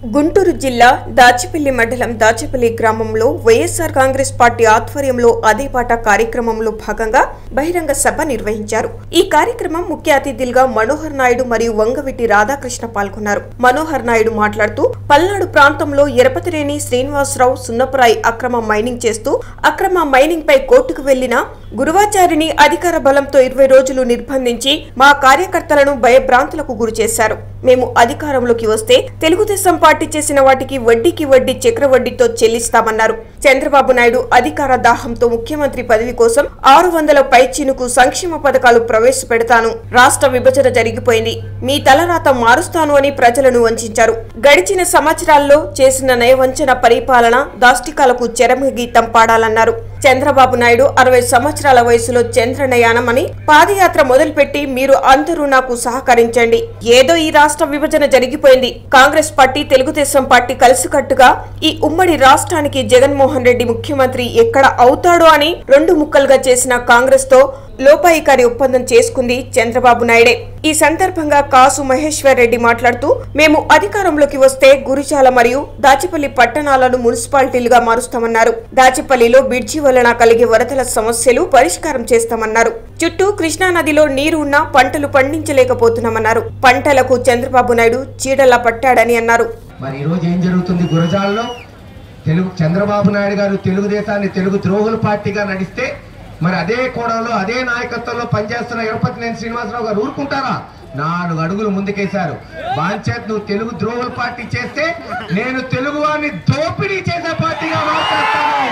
గుంటూరు జిల్లా దాచిపల్లి మండలం దాచిపల్లి గ్రామంలో వైఎస్ఆర్ కాంగ్రెస్ పార్టీ ఆధ్వర్యంలో అదేపాట కార్యక్రమంలో భాగంగా బహిరంగ సభ నిర్వహించారు ఈ కార్యక్రమం ముఖ్య అతిథులుగా మనోహర్ నాయుడు మరియు వంగవిటి రాధాకృష్ణ పాల్గొన్నారు మనోహర్ నాయుడు మాట్లాడుతూ పల్నాడు ప్రాంతంలో ఎరపతిరేని శ్రీనివాసరావు సున్నపురాయి అక్రమ మైనింగ్ చేస్తూ అక్రమ మైనింగ్ పై కోర్టుకు వెళ్లిన గురువాచారిని అధికార బలంతో ఇరవై రోజులు నిర్బంధించి మా కార్యకర్తలను భయభ్రాంతులకు గురి చేశారు మేము అధికారంలోకి వస్తే తెలుగుదేశం పార్టీ చేసిన వాటికి వడ్డీకి వడ్డీ చక్రవడ్డీతో చెల్లిస్తామన్నారు చంద్రబాబు నాయుడు అధికార దాహంతో ముఖ్యమంత్రి పదవి కోసం ఆరు వందల పైచినుకు సంక్షేమ పథకాలు ప్రవేశపెడతాను రాష్ట్ర విభజన జరిగిపోయింది మీ తలరాత మారుస్తాను అని ప్రజలను వంచారు గడిచిన సంవత్సరాల్లో చేసిన నయవంచన పరిపాలన దాష్టికాలకు చరమ గీతం పాడాలన్నారు చంద్రబాబు నాయుడు అరవై సంవత్సరాల వయసులో చంద్రనయానం అని పాదయాత్ర మొదలుపెట్టి మీరు అందరూ నాకు సహకరించండి ఏదో ఈ రాష్ట్ర విభజన జరిగిపోయింది కాంగ్రెస్ పార్టీ తెలుగుదేశం పార్టీ కలిసికట్టుగా ఈ ఉమ్మడి రాష్ట్రానికి జగన్మోహన్ రెడ్డి ముఖ్యమంత్రి ఎక్కడ అవుతాడో అని రెండు ముక్కలుగా చేసిన కాంగ్రెస్ తో లోపాయికారి ఒప్పందం చేసుకుంది చంద్రబాబు నాయుడే ఈ సందర్భంగా కాసు మహేశ్వర్ రెడ్డి మాట్లాడుతూ మేము అధికారంలోకి వస్తే గురిజాల మరియు దాచిపల్లి పట్టణాలను మున్సిపాలిటీలుగా మారుస్తామన్నారు దాచిపల్లిలో బిడ్జి వలన కలిగే వరదల సమస్యలు పరిష్కారం చేస్తామన్నారు చుట్టూ కృష్ణా నదిలో నీరు ఉన్నా పంటలు పండించలేకపోతున్నామన్నారు పంటలకు చంద్రబాబు నాయుడు చీడలా పట్టాడని అన్నారు మరి ఈరోజు ఏం జరుగుతుంది గురజాల్లో తెలుగు చంద్రబాబు నాయుడు గారు తెలుగుదేశాన్ని తెలుగు ద్రోహుల పార్టీగా నడిస్తే మరి అదే కోణంలో అదే నాయకత్వంలో పనిచేస్తున్న ఎరపతినేని శ్రీనివాసరావు గారు ఊరుకుంటారా నాలుగు అడుగులు ముందుకేశారు బాంచేత్ నువ్వు తెలుగు ద్రోహుల పార్టీ చేస్తే నేను తెలుగు వారిని దోపిడీ చేసే పార్టీగా మార్చేస్తాను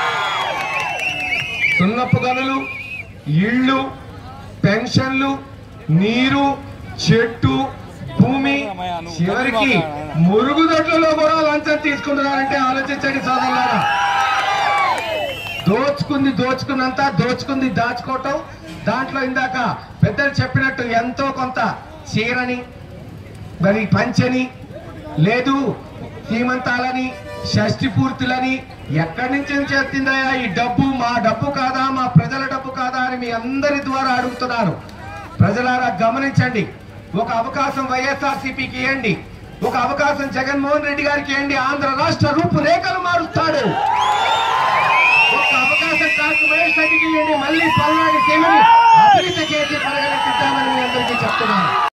సున్నపు గనులు ఇళ్ళు పెన్షన్లు నీరు చెట్టు భూమి చివరికి మురుగుదొడ్లలో కూడా లంచం తీసుకుంటున్నారంటే ఆలోచించండి సోదరులారా దోచుకుంది దోచుకున్నంత దోచుకుంది దాచుకోవటం దాంట్లో ఇందాక పెద్దలు చెప్పినట్టు ఎంతో కొంత చీరని మరి పంచని లేదు సీమంతాలని షష్టి పూర్తులని ఎక్కడి నుంచి చేస్తుందయా ఈ డబ్బు మా డబ్బు కాదా మా ప్రజల డబ్బు కాదా అని మీ అందరి ద్వారా అడుగుతున్నారు ప్రజలారా గమనించండి ఒక అవకాశం వైఎస్ఆర్సీపీకి ఇవ్వండి ఒక అవకాశం జగన్మోహన్ రెడ్డి గారికి ఇవ్వండి ఆంధ్ర రాష్ట్ర రూపురేఖలు మారుస్తాడు ఒక్క అవకాశం కాకు మహేష్ రెడ్డికి ఇవ్వండి మళ్ళీ పల్నాడు సీమని అభివృద్ధి చేసి పరిగణిస్తామని మీ అందరికీ చెప్తున్నాను